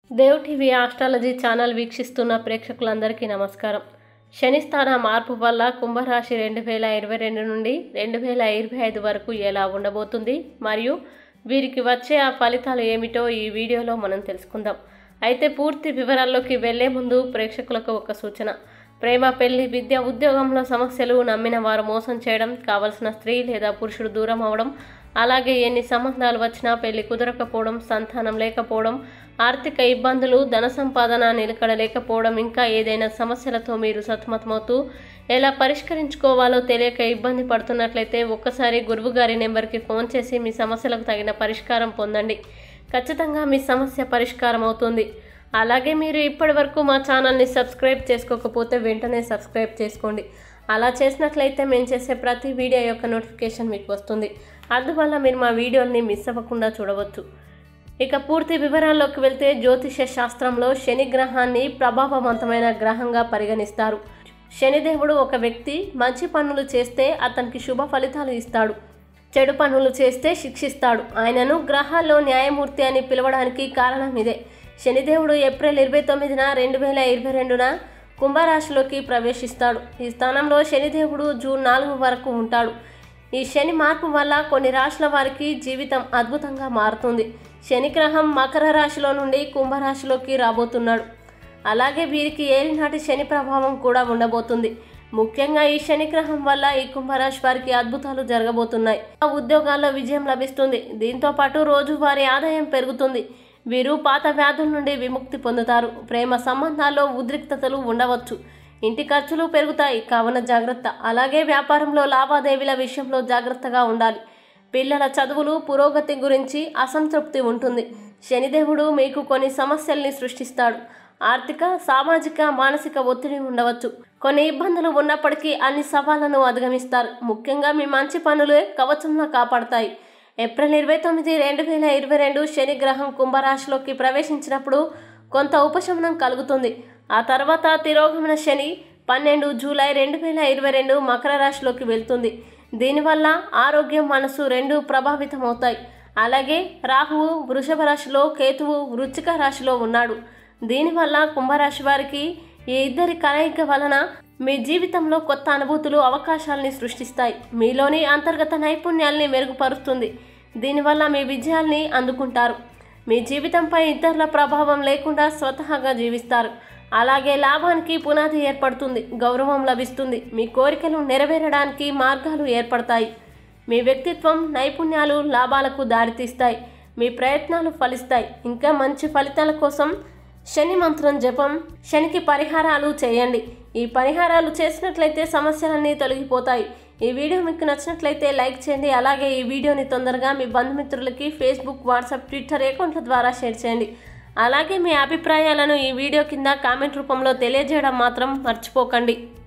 Dev TV astrology channel వీక్షిస్తున్న ప్రేక్షకులందరికీ నమస్కారం శని స్థాన మార్పు వల్ల కుంభరాశి రెండు వేల ఇరవై రెండు నుండి రెండు వేల ఇరవై ఐదు వరకు ఎలా ఉండబోతుంది మరియు వీరికి వచ్చే ఆ ఫలితాలు ఏమిటో ఈ వీడియోలో మనం తెలుసుకుందాం అయితే పూర్తి వివరాల్లోకి వెళ్లే ముందు ప్రేక్షకులకు ఒక సూచన ప్రేమ పెళ్లి విద్య ఉద్యోగంలో సమస్యలు నమ్మిన వారు మోసం చేయడం కావలసిన స్త్రీ లేదా పురుషుడు దూరం అవడం అలాగే ఎన్ని సంబంధాలు వచ్చినా పెళ్లి కుదరకపోవడం సంతానం లేకపోవడం ఆర్థిక ఇబ్బందులు ధన సంపాదన నిలకడ లేకపోవడం ఇంకా ఏదైనా సమస్యలతో మీరు సతమతమవుతూ ఎలా పరిష్కరించుకోవాలో తెలియక ఇబ్బంది పడుతున్నట్లయితే ఒక్కసారి గురువు గారి నెంబర్కి ఫోన్ చేసి మీ సమస్యలకు తగిన పరిష్కారం పొందండి ఖచ్చితంగా మీ సమస్య పరిష్కారం అవుతుంది అలాగే మీరు ఇప్పటి వరకు మా ఛానల్ని సబ్స్క్రైబ్ చేసుకోకపోతే వెంటనే సబ్స్క్రైబ్ చేసుకోండి అలా చేసినట్లయితే మేము చేసే ప్రతి వీడియో యొక్క నోటిఫికేషన్ మీకు వస్తుంది అందువల్ల మీరు మా వీడియోని మిస్ అవ్వకుండా చూడవచ్చు ఇక పూర్తి వివరాల్లోకి వెళ్తే జ్యోతిష శాస్త్రంలో శని గ్రహాన్ని ప్రభావవంతమైన గ్రహంగా పరిగణిస్తారు శనిదేవుడు ఒక వ్యక్తి మంచి పనులు చేస్తే అతనికి శుభ ఫలితాలు ఇస్తాడు చెడు పనులు చేస్తే శిక్షిస్తాడు ఆయనను గ్రహాల్లో న్యాయమూర్తి అని పిలవడానికి కారణం ఇదే శనిదేవుడు ఏప్రిల్ ఇరవై తొమ్మిదిన రెండు వేల ఇరవై రెండున కుంభరాశిలోకి ప్రవేశిస్తాడు ఈ స్థానంలో శనిదేవుడు జూన్ నాలుగు వరకు ఉంటాడు ఈ శని మార్పు వల్ల కొన్ని రాశుల వారికి జీవితం అద్భుతంగా మారుతుంది శని గ్రహం మకర రాశిలో నుండి కుంభరాశిలోకి రాబోతున్నాడు అలాగే వీరికి ఏలినాటి శని ప్రభావం కూడా ఉండబోతుంది ముఖ్యంగా ఈ శని గ్రహం వల్ల ఈ కుంభరాశి వారికి అద్భుతాలు జరగబోతున్నాయి ఆ ఉద్యోగాల్లో విజయం లభిస్తుంది దీంతో పాటు రోజువారీ ఆదాయం పెరుగుతుంది వీరు పాత వ్యాధుల నుండి విముక్తి పొందుతారు ప్రేమ సంబంధాల్లో ఉద్రిక్తతలు ఉండవచ్చు ఇంటి ఖర్చులు పెరుగుతాయి కావున జాగ్రత్త అలాగే వ్యాపారంలో లావాదేవీల విషయంలో జాగ్రత్తగా ఉండాలి పిల్లల చదువులు పురోగతి గురించి అసంతృప్తి ఉంటుంది శనిదేవుడు మీకు కొన్ని సమస్యల్ని సృష్టిస్తాడు ఆర్థిక సామాజిక మానసిక ఒత్తిడి ఉండవచ్చు కొన్ని ఇబ్బందులు ఉన్నప్పటికీ అన్ని సవాళ్లను అధిగమిస్తారు ముఖ్యంగా మీ మంచి పనులే కవచంలో కాపాడతాయి ఏప్రిల్ ఇరవై తొమ్మిది రెండు వేల ఇరవై రెండు శని గ్రహం కుంభరాశిలోకి ప్రవేశించినప్పుడు కొంత ఉపశమనం కలుగుతుంది ఆ తర్వాత తిరోగమన శని పన్నెండు జూలై రెండు వేల ఇరవై రెండు మకర రాశిలోకి వెళ్తుంది దీనివల్ల ఆరోగ్యం మనసు రెండు ప్రభావితమవుతాయి అలాగే రాహువు వృషభ రాశిలో కేతువు వృచ్చిక రాశిలో ఉన్నాడు దీనివల్ల కుంభరాశి వారికి ఈ ఇద్దరి కలయిక వలన మీ జీవితంలో కొత్త అనుభూతులు అవకాశాలని సృష్టిస్తాయి మీలోని అంతర్గత నైపుణ్యాల్ని మెరుగుపరుస్తుంది దీనివల్ల మీ విజయాల్ని అందుకుంటారు మీ జీవితంపై ఇతరుల ప్రభావం లేకుండా స్వతహాగా జీవిస్తారు అలాగే లాభానికి పునాది ఏర్పడుతుంది గౌరవం లభిస్తుంది మీ కోరికలు నెరవేరడానికి మార్గాలు ఏర్పడతాయి మీ వ్యక్తిత్వం నైపుణ్యాలు లాభాలకు దారితీస్తాయి మీ ప్రయత్నాలు ఫలిస్తాయి ఇంకా మంచి ఫలితాల కోసం శని మంత్రం జపం శనికి పరిహారాలు చేయండి ఈ పరిహారాలు చేసినట్లయితే సమస్యలన్నీ తొలగిపోతాయి ఈ వీడియో మీకు నచ్చినట్లయితే లైక్ చేయండి అలాగే ఈ వీడియోని తొందరగా మీ బంధుమిత్రులకి ఫేస్బుక్ వాట్సాప్ ట్విట్టర్ అకౌంట్ల ద్వారా షేర్ చేయండి అలాగే మీ అభిప్రాయాలను ఈ వీడియో కింద కామెంట్ రూపంలో తెలియజేయడం మాత్రం మర్చిపోకండి